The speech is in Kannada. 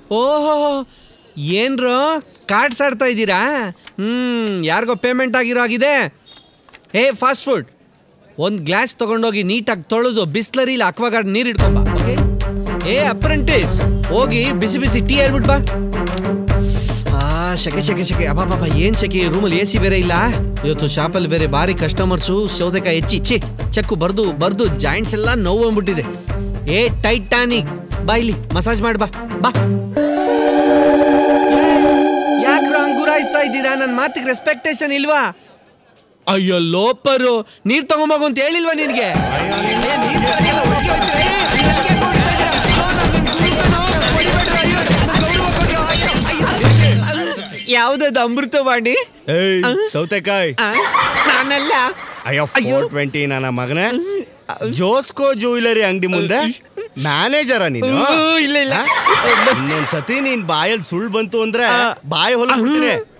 ಓಹೋ ಏನ್ರೋ ಕಾರ್ಡ್ಸ್ ಆಡ್ತಾ ಇದ್ದೀರಾ ಹ್ಮ್ ಯಾರಿಗೋ ಪೇಮೆಂಟ್ ಆಗಿರೋ ಆಗಿದೆ ಏ ಫಾಸ್ಟ್ ಫುಡ್ ಒಂದು ಗ್ಲಾಸ್ ತಗೊಂಡೋಗಿ ನೀಟಾಗಿ ತೊಳೆದು ಬಿಸ್ಲರಿಲಿ ಅಕ್ವಾಗಾರ್ಡ್ ನೀರು ಇಟ್ಕೊಂಬ ಓಕೆ ಏ ಅಪ್ರೆಂಟಿಸ್ ಹೋಗಿ ಬಿಸಿ ಬಿಸಿ ಟೀ ಹೇಳ್ಬಿಟ್ ಬಾ ಆ ಶಕೆ ಶಕೆ ಶಕೆ ಅಬ್ಬಾ ಪಾಪ ಏನ್ ಶಕೆ ರೂಮಲ್ಲಿ ಎ ಸಿ ಬೇರೆ ಇಲ್ಲ ಇವತ್ತು ಶಾಪಲ್ಲಿ ಬೇರೆ ಭಾರಿ ಕಸ್ಟಮರ್ಸು ಸೌದೆಕಾಯಿ ಹೆಚ್ಚಿ ಛೀ ಚೆಕ್ಕು ಬರ್ದು ಬರ್ದು ಜಾಯಿಂಟ್ಸ್ ಎಲ್ಲ ನೋವು ಅಂದ್ಬಿಟ್ಟಿದೆ ಏ ಟೈಟಾನಿಕ್ ಬಾ ಇಲ್ಲಿ ಮಸಾಜ್ ಮಾಡಿ ಬಾ ಬಾ ಯಾಕ್ರ ಅಂಗುರಾಯಿಸ್ತಾ ಇದ್ದೀರಾ ನನ್ನ ಮಾತಿಗೆ ರೆಸ್ಪೆಕ್ಟೇಷನ್ ಇಲ್ವಾ ಅಯ್ಯೋ ಲೋಪರು ನೀರ್ ತಗೊಂಬೋಗು ಅಂತ ಹೇಳಿಲ್ವಾ ನಿನ್ಗೆ ಏ, ನೀರ್ ತರಕ್ಕೆಲ್ಲ ಒಟ್ಟಿಗೆ ಹೋಗ್ತೀರಾ? ಏ, ಎಲ್ಲಿಗೆ ಹೋಗ್ತಾ ಇದ್ದೀರಾ? ಅಯ್ಯೋ, ನಾನ್ ನಿಮ್ಗೆ ಕುಡಿತಾನೋ? ಹೊಡಿಬೇಡ್ರಿ, ಅಯ್ಯೋ, ನಮ್ಗೆ ಗೌರವ ಕೊಡಿ, ಅಯ್ಯೋ, ಅಯ್ಯೋ. ಯಾವ್ದದು ಅಮೃತವಾಣಿ ಏಯ್ ಸೌತೆಕಾಯ್ ಆ, ನಾನಲ್ಲ ಅಯ್ಯೋ ಫೋರ್ ಟ್ವೆಂಟಿ ನನ್ನ ಮಗನೇ ಜೋಸ್ಕೋ ಜ್ಯುವೆಲರಿ ಅಂಗಡಿ ಮುಂದೆ ಮ್ಯಾನೇಜರ ನೀನು ಹ್ಞೂ, ಇಲ್ಲ, ಇಲ್ಲ. ಆ? ಇನ್ನೊಂದ್ಸತಿ ನೀನ್ ಬಾಯಲ್ಲಿ ಸುಳ್ಳು ಬಂತು ಅಂದ್ರೆ ಬಾಯಿ ಹೊಲ